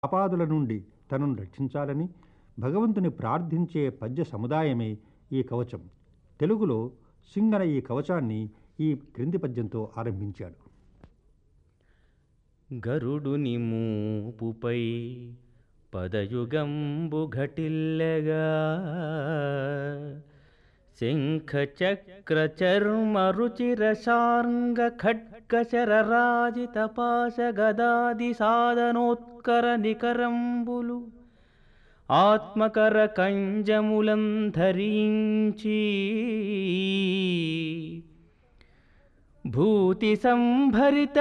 ఆపాదుల నుండి తనను రక్షించాలని భగవంతుని ప్రార్థించే పద్య సముదాయమే ఈ కవచం తెలుగులో సింగన ఈ కవచాన్ని ఈ క్రింది పద్యంతో ఆరంభించాడు గరుడుని మూపుపై పదయుగంబు ఘటిల్లగా శంఖ చక్ర చర్మ రుచిర శార్ంగ ఖడ్గ శరరాజిత పాశ గదాది సాధనోత్కర నికరంబులు ఆత్మకర కంజములం ధరించి భూతి సంభరిత